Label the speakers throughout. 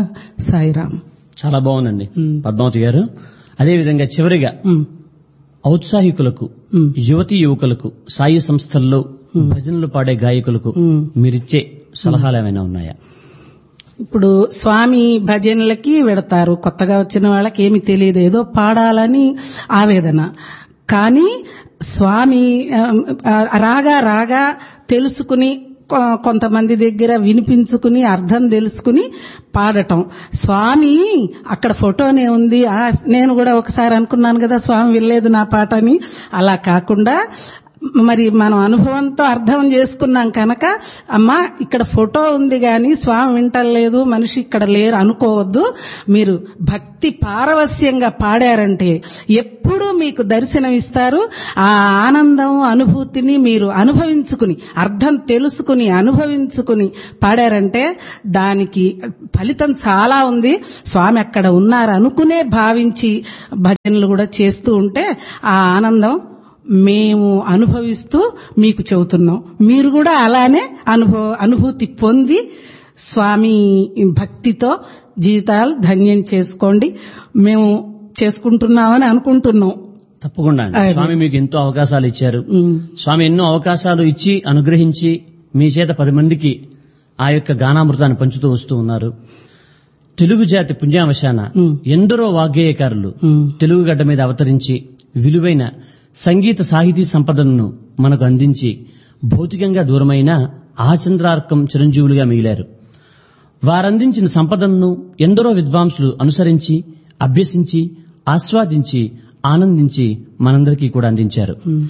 Speaker 1: సాయిరామ్
Speaker 2: చాలా బాగుందండి
Speaker 1: మ్.
Speaker 2: పద్మావతి గారు అదేవిధంగా చివరిగా
Speaker 1: ఉమ్,
Speaker 2: ఔత్సాహికులకు
Speaker 1: ఉమ్,
Speaker 2: యువతి యువకులకు సాయి సంస్థల్లో భజనలు పాడే గాయకులకు
Speaker 1: ఉమ్.
Speaker 2: మీరిచ్చే సలహాలు ఏమైనా ఉన్నాయా
Speaker 1: ఇప్పుడు స్వామి భజనలకి వెడతారు కొత్తగా వచ్చిన వాళ్ళకి ఏమి తెలియదు ఏదో పాడాలని ఆవేదన కానీ స్వామి ఆ, రాగా రాగా తెలుసుకుని కొ- కొంతమంది దగ్గర వినిపించుకుని అర్థం తెలుసుకుని పాడటం స్వామి అక్కడ ఫోటోనే ఉంది ఆ, నేను కూడా ఒకసారి అనుకున్నాను కదా స్వామి వినలేదు నా పాట అని అలా కాకుండా మరి మనం అనుభవంతో అర్థం చేసుకున్నాం కనుక అమ్మా ఇక్కడ ఫోటో ఉంది గాని స్వామి వింటలేదు మనిషి ఇక్కడ లేరు అనుకోవద్దు మీరు భక్తి పారవస్యంగా పాడారంటే ఎప్పుడూ మీకు దర్శనం ఇస్తారు ఆ ఆనందం అనుభూతిని మీరు అనుభవించుకుని అర్థం తెలుసుకుని అనుభవించుకుని పాడారంటే దానికి ఫలితం చాలా ఉంది స్వామి అక్కడ ఉన్నారు అనుకునే భావించి భజనలు కూడా చేస్తూ ఉంటే ఆ ఆనందం మేము అనుభవిస్తూ మీకు చెబుతున్నాం మీరు కూడా అలానే అనుభవ అనుభూతి పొంది స్వామి భక్తితో జీవితాలు ధన్యం చేసుకోండి మేము చేసుకుంటున్నామని అనుకుంటున్నాం
Speaker 2: తప్పకుండా అండి.
Speaker 1: అదే.
Speaker 2: స్వామి మీకు ఎంతో అవకాశాలు ఇచ్చారు
Speaker 1: ఉమ్,
Speaker 2: స్వామి ఎన్నో అవకాశాలు ఇచ్చి అనుగ్రహించి మీ చేత పది మందికి ఆ యొక్క గానామృతాన్ని పంచుతూ వస్తూ ఉన్నారు తెలుగు జాతి పుణ్యావశాన
Speaker 1: ఉమ్.
Speaker 2: ఎందరో వాగ్గేయకారులు
Speaker 1: ఉమ్,
Speaker 2: తెలుగు గడ్డ మీద అవతరించి విలువైన సంగీత సాహితీ సంపదను మనకు అందించి భౌతికంగా దూరమైన ఆచంద్రార్కం చిరంజీవులుగా మిగిలారు వారందించిన సంపదను ఎందరో విద్వాంసులు అనుసరించి అభ్యసించి ఆస్వాదించి ఆనందించి మనందరికీ కూడా అందించారు
Speaker 1: ఉమ్.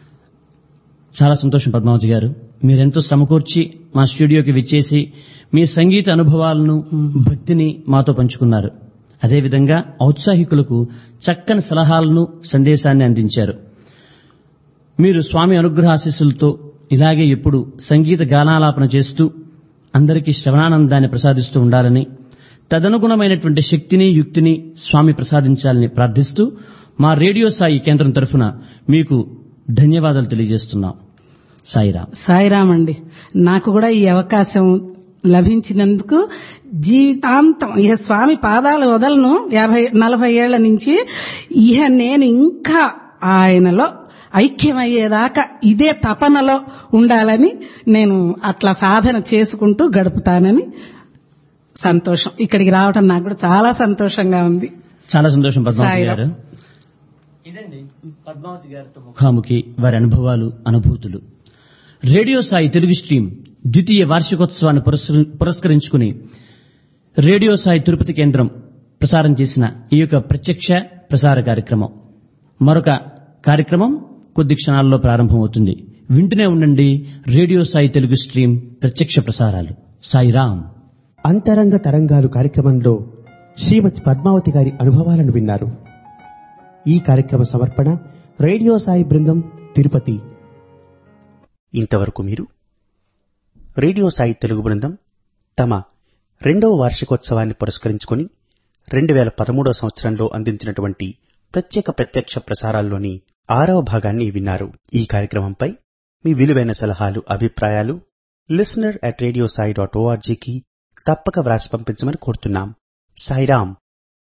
Speaker 2: చాలా సంతోషం పద్మావతి గారు మీరెంతో శ్రమకూర్చి మా స్టూడియోకి విచ్చేసి మీ సంగీత అనుభవాలను భక్తిని మాతో పంచుకున్నారు అదేవిధంగా ఔత్సాహికులకు చక్కని సలహాలను సందేశాన్ని అందించారు మీరు స్వామి అనుగ్రహ ఆశీస్సులతో ఇలాగే ఎప్పుడు సంగీత గానాలాపన చేస్తూ అందరికీ శ్రవణానందాన్ని ప్రసాదిస్తూ ఉండాలని తదనుగుణమైనటువంటి శక్తిని యుక్తిని స్వామి ప్రసాదించాలని ప్రార్థిస్తూ మా రేడియో సాయి కేంద్రం తరఫున మీకు ధన్యవాదాలు తెలియజేస్తున్నాం సాయిరాం
Speaker 1: సాయిరామ్ అండి నాకు కూడా ఈ అవకాశం లభించినందుకు జీవితాంతం ఇహ స్వామి పాదాలు వదలను యాభై నలభై ఏళ్ల నుంచి ఇహ నేను ఇంకా ఆయనలో ఐక్యమయ్యేదాకా ఇదే తపనలో ఉండాలని నేను అట్లా సాధన చేసుకుంటూ గడుపుతానని సంతోషం ఇక్కడికి రావటం నాకు కూడా చాలా సంతోషంగా ఉంది
Speaker 2: చాలా సంతోషం పద్మావతి
Speaker 1: సాయిరాం.
Speaker 2: గారు ఇదండి పద్మావతి గారితో ముఖాముఖి వారి అనుభవాలు అనుభూతులు రేడియో సాయి తెలుగు స్ట్రీమ్ ద్వితీయ వార్షికోత్సవాన్ని పురస్కరి- పురస్కరించుకుని రేడియో సాయి తిరుపతి కేంద్రం ప్రసారం చేసిన ఈ యొక్క ప్రత్యక్ష ప్రసార కార్యక్రమం మరొక కార్యక్రమం కొద్ది క్షణాల్లో ప్రారంభమవుతుంది వింటూనే ఉండండి రేడియో సాయి తెలుగు స్ట్రీమ్ ప్రత్యక్ష ప్రసారాలు సాయిరాం
Speaker 3: అంతరంగ తరంగాలు కార్యక్రమంలో శ్రీమతి పద్మావతి గారి అనుభవాలను విన్నారు ఈ కార్యక్రమ సమర్పణ రేడియో సాయి బృందం తిరుపతి
Speaker 4: ఇంతవరకు మీరు రేడియో సాయి తెలుగు బృందం తమ రెండవ వార్షికోత్సవాన్ని పురస్కరించుకొని రెండు వేల పదమూడవ సంవత్సరంలో అందించినటువంటి ప్రత్యేక ప్రత్యక్ష ప్రసారాల్లోని ఆరవ భాగాన్ని విన్నారు ఈ కార్యక్రమంపై మీ విలువైన సలహాలు అభిప్రాయాలు listener at radio Sai dot ఓఆర్జీకి తప్పక వ్రాసి పంపించమని కోరుతున్నాం సాయిరాం